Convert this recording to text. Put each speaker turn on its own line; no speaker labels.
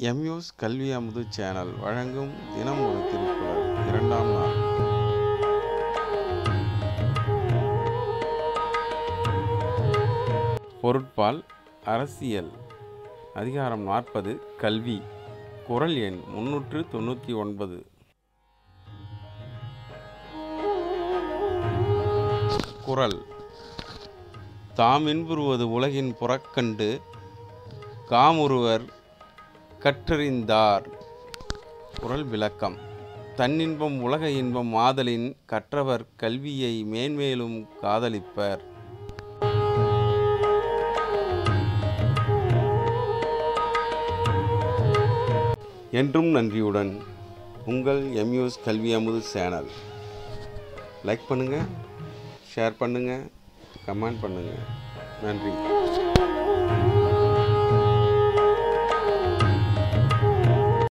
எம்யூஸ் கல்வி அமுது சேனல் வழங்கும் தினம் ஒரு திருக்குறள் இரண்டாம் நாள் பொருட்பால் அரசியல் அதிகாரம் நாற்பது கல்வி குறள் எண் முன்னூற்று தொண்ணூற்றி ஒன்பது குறள் தாம் இன்புறுவது உலகின் புறக்கண்டு காமுறுவர் கற்றறிந்தார் குறள் விளக்கம் தன்னின்பம் உலக இன்பம் ஆதலின் கற்றவர் கல்வியை மேன்மேலும் காதலிப்பர் என்றும் நன்றியுடன் உங்கள் எம்யூஸ் கல்வி அமுது சேனல் லைக் பண்ணுங்கள் ஷேர் பண்ணுங்கள் கமெண்ட் பண்ணுங்கள் நன்றி